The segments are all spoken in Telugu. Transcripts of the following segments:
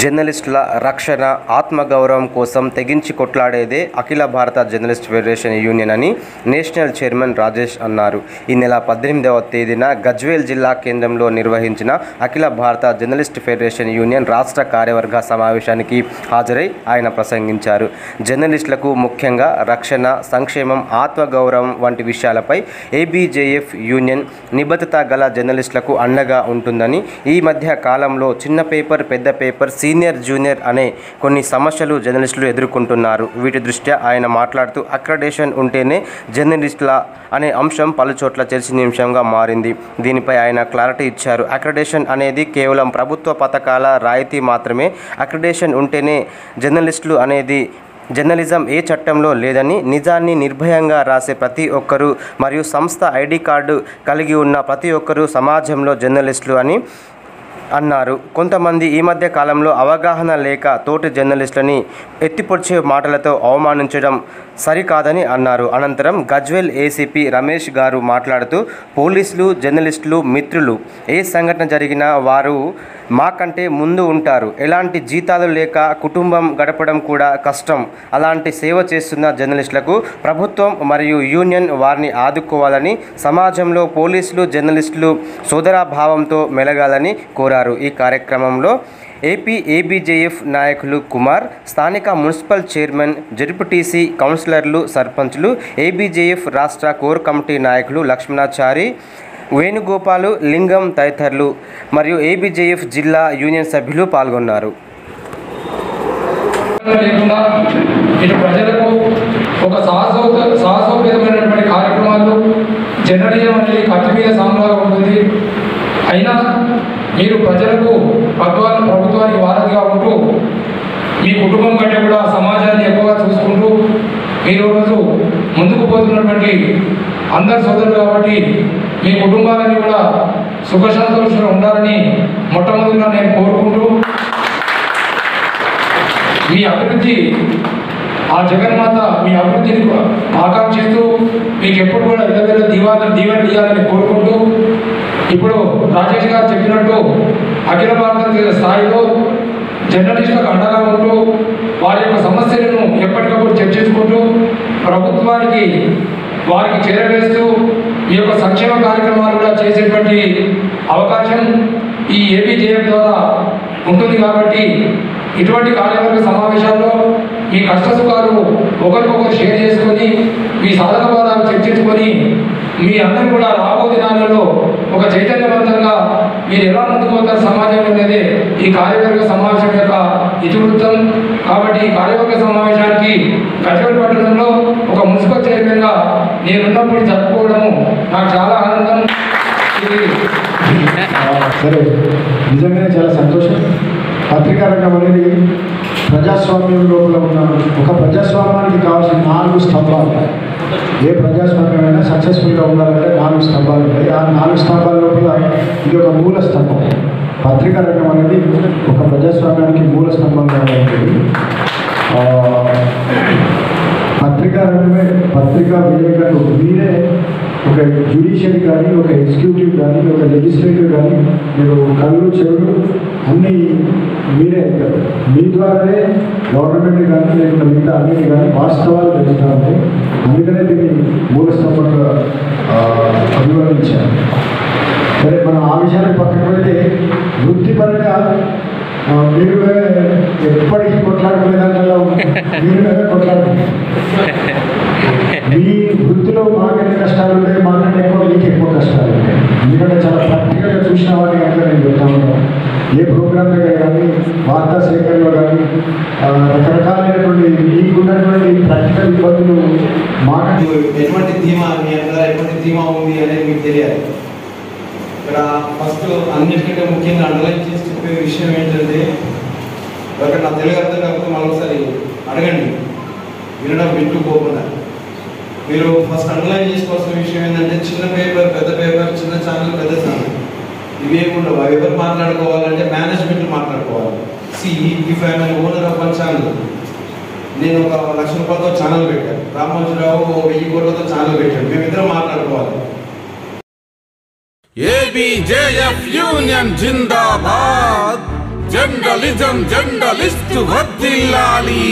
జర్నలిస్టుల రక్షణ ఆత్మగౌరవం కోసం తెగించి కొట్లాడేదే Akhila Bharata journalist federation union అని నేషనల్ చైర్మన్ రాజేష్ అన్నారు ఈ నెల పద్దెనిమిదవ తేదీన గజ్వేల్ జిల్లా కేంద్రంలో నిర్వహించిన అఖిల భారత జర్నలిస్ట్ ఫెడరేషన్ యూనియన్ రాష్ట్ర కార్యవర్గ సమావేశానికి హాజరై ఆయన ప్రసంగించారు జర్నలిస్టులకు ముఖ్యంగా రక్షణ సంక్షేమం ఆత్మగౌరవం వంటి విషయాలపై ఏబీజేఎఫ్ యూనియన్ నిబద్ధత గల జర్నలిస్టులకు అండగా ఉంటుందని ఈ మధ్య కాలంలో చిన్న పేపర్ పెద్ద పేపర్ సీనియర్ జూనియర్ అనే కొన్ని సమస్యలు జర్నలిస్టులు ఎదుర్కొంటున్నారు వీటి దృష్ట్యా ఆయన మాట్లాడుతూ అక్రడేషన్ ఉంటేనే జర్నలిస్టుల అనే అంశం పలుచోట్ల చర్చనీయాంశంగా మారింది దీనిపై ఆయన క్లారిటీ ఇచ్చారు అక్రడేషన్ అనేది కేవలం ప్రభుత్వ పథకాల రాయితీ మాత్రమే అక్రడేషన్ ఉంటేనే జర్నలిస్టులు అనేది జర్నలిజం ఏ చట్టంలో లేదని నిజాన్ని నిర్భయంగా రాసే ప్రతి ఒక్కరూ మరియు సంస్థ ఐడి కార్డు కలిగి ఉన్న ప్రతి ఒక్కరూ సమాజంలో జర్నలిస్టులు అని అన్నారు కొంతమంది ఈ మధ్య కాలంలో అవగాహన లేక తోటి జర్నలిస్టులని ఎత్తిపొడిచే మాటలతో అవమానించడం సరికాదని అన్నారు అనంతరం గజ్వెల్ ఏసీపీ రమేష్ గారు మాట్లాడుతూ పోలీసులు జర్నలిస్టులు మిత్రులు ఏ సంఘటన జరిగినా వారు మాకంటే ముందు ఉంటారు ఎలాంటి జీతాలు లేక కుటుంబం గడపడం కూడా కష్టం అలాంటి సేవ చేస్తున్న జర్నలిస్టులకు ప్రభుత్వం మరియు యూనియన్ వారిని ఆదుకోవాలని సమాజంలో పోలీసులు జర్నలిస్టులు సోదరాభావంతో మెలగాలని కోరారు ఈ కార్యక్రమంలో ఏపీ ఏబీజేఎఫ్ నాయకులు కుమార్ స్థానిక మున్సిపల్ చైర్మన్ జడ్పీటీసీ కౌన్సిలర్లు సర్పంచ్లు ఏబీజేఎఫ్ రాష్ట్ర కోర్ కమిటీ నాయకులు లక్ష్మణాచారి వేణుగోపాలు లింగం తదితరులు మరియు ఏబీజేఎఫ్ జిల్లా యూనియన్ సభ్యులు పాల్గొన్నారు లేకుండా ఇటు ప్రజలకు ఒక సాహసో సాహసోపేతమైనటువంటి కార్యక్రమాలు జర్నలిజం అనేది కత్తి మీద సాంగ్లాగా ఉంటుంది అయినా మీరు ప్రజలకు భగవాన్ ప్రభుత్వానికి వారధిగా ఉంటూ మీ కుటుంబం కంటే కూడా సమాజాన్ని ఎక్కువగా చూసుకుంటూ మీరు రోజు ముందుకు పోతున్నటువంటి అందరు సోదరులు కాబట్టి మీ కుటుంబాలన్నీ కూడా సుఖ సంతోషంగా ఉండాలని మొట్టమొదటిగా నేను కోరుకుంటూ మీ అభివృద్ధి ఆ జగన్మాత మీ అభివృద్ధిని ఆకాంక్షిస్తూ మీకు ఎప్పుడు కూడా ఇళ్ళ దీవాలు దీవెన ఇవ్వాలని కోరుకుంటూ ఇప్పుడు రాజేష్ గారు చెప్పినట్టు అఖిల భారతదేశ స్థాయిలో జర్నలిస్టులకు అండగా ఉంటూ వారి యొక్క సమస్యలను ఎప్పటికప్పుడు చర్చించుకుంటూ ప్రభుత్వానికి వారికి చేరవేస్తూ ఈ యొక్క సంక్షేమ కార్యక్రమాలు కూడా చేసేటువంటి అవకాశం ఈ ఏపీజేఎఫ్ ద్వారా ఉంటుంది కాబట్టి ఇటువంటి కార్యవర్గ సమావేశాల్లో మీ కష్ట సుఖాలు ఒకరికొకరు షేర్ చేసుకొని మీ సాధక బాధాలు చర్చించుకొని మీ అందరూ కూడా రాబో దినాలలో ఒక చైతన్యవంతంగా మీరు ఎలా ముందుకు పోతారు సమాజం అనేది ఈ కార్యవర్గ సమావేశం యొక్క ఇతివృత్తం కాబట్టి ఈ కార్యవర్గ సమావేశానికి గజవల్ పట్టణంలో ఒక మున్సిపల్ చైర్మన్గా నేనున్నప్పుడు జరుపుకోవడము నాకు చాలా ఆనందం ఇది సరే నిజంగానే చాలా సంతోషం పత్రికా రంగం అనేది ప్రజాస్వామ్యం లోపల ఉన్న ఒక ప్రజాస్వామ్యానికి కావాల్సిన నాలుగు స్తంభాలు ఏ ప్రజాస్వామ్యమైనా సక్సెస్ఫుల్గా ఉండాలంటే నాలుగు స్తంభాలు ఉంటాయి ఆ నాలుగు స్తంభాల లోపల ఇది ఒక మూల స్తంభం పత్రికా రంగం అనేది ఒక ప్రజాస్వామ్యానికి మూల స్తంభంగా ఉంటుంది ఆ, పత్రికా రంగమే పత్రికా విలేకరులు మీరే ఒక జ్యుడిషియరీ కానీ ఒక ఎగ్జిక్యూటివ్ కానీ ఒక లెజిస్లేటివ్ కానీ మీరు కళ్ళు చెవులు అన్నీ మీరే అవుతారు మీ ద్వారానే గవర్నమెంట్ కానీ లేకుంటే మిగతా అన్నిటి కానీ వాస్తవాలు తెలుస్తూ ఉంటాయి అందుకనే దీన్ని మూల స్తంభంగా ఆ, అభివర్ణించారు సరే మనం ఆ విషయాన్ని పక్కన పెడితే వృత్తిపరంగా ఆ, మీరు ఎప్పటికీ కొట్లాడుకునే దాంట్లో మీరు కొట్లాడుకుంటారు మీ వృత్తిలో మాకంటే కష్టాలు ఉంటాయి మాకంటే ఎక్కువ మీకు ఎక్కువ కష్టాలు ఉంటాయి ఎందుకంటే చాలా ప్రాక్టికల్గా చూసిన వాటి కనుక నేను చెప్తా ఉన్నాను ఏ ప్రోగ్రామ్ దగ్గర కానీ వార్తా సేకరణలో కానీ ఆ, రకరకాలైనటువంటి మీకున్నటువంటి ప్రాక్టికల్ ఇబ్బందులు మాకంటే ఎటువంటి ధీమా మీ అందరూ ఎటువంటి ధీమా ఉంది అనేది మీకు తెలియాలి ఇక్కడ ఫస్ట్ అన్నిటికంటే ముఖ్యంగా అండర్లైన్ చేసి చెప్పే విషయం ఏంటంటే ఒక నా తెలుగు అర్థం కాకపోతే మరొకసారి అడగండి వినడం వింటూ పోకుండా మీరు ఫస్ట్ అండర్లైన్ చేసుకోవాల్సిన విషయం ఏంటంటే చిన్న పేపర్ పెద్ద పేపర్ చిన్న ఛానల్ పెద్ద ఛానల్ ఇవేమి ఉండవు అవి ఎవరు మాట్లాడుకోవాలంటే మేనేజ్మెంట్ మాట్లాడుకోవాలి see if I'm owner of one channel నేను ఒక లక్ష రూపాయలతో ఛానల్ పెట్టాను రామోజీరావు ఓ వెయ్యి కోట్లతో ఛానల్ పెట్టాను మేమిద్దరం మాట్లాడుకోవాలి ఏబిజేఎఫ్ యూనియన్ జిందాబాద్ జర్నలిజం జర్నలిస్ట్ వర్దిల్లాలి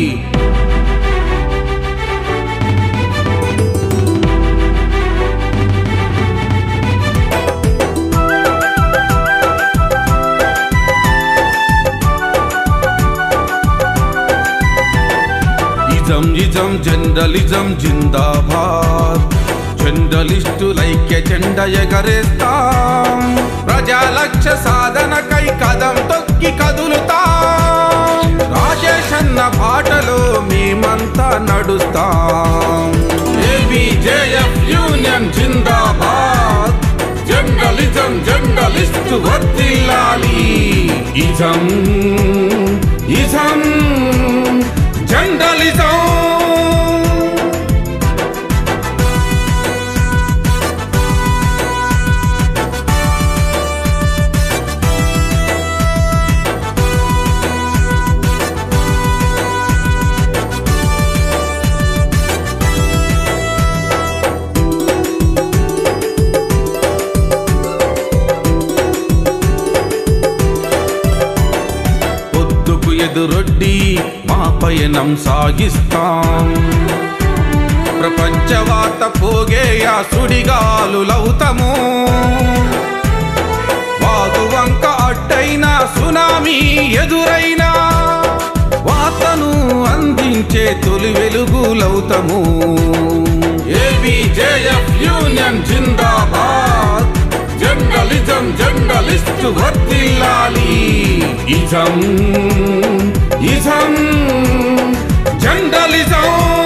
ఇజం ఇజం జర్నలిజం జిందాబాద్ జర్నలిస్టులైక్య జెండ ఎగరేస్తాం ప్రజాలక్ష్య సాధనకై కదం తొక్కి కదులుతాం రాజేష్ అన్న బాటలో మేమంతా నడుస్తాం ఏబిజేఎఫ్ యూనియన్ జిందాబాద్ జర్నలిజం జర్నలిస్ట్ వర్తిల్లాలి ఇజం ఇజం జర్నలిజం పొద్దుకు ఎదురొడ్డి మా పయనం సాగిస్తాం ప్రపంచ వార్త పోగే ఆ సుడిగాలులవుతాము వాగు వంక అడ్డైనా సునామీ ఎదురైనా వార్తను అందించే తొలి వెలుగులవుతాము ఏబిజేఎఫ్ యూనియన్ జిందాబాద్ జర్నలిజం జర్నలిస్ట్ వర్తిల్లాలి ఇజం ఇజం జర్నలిజం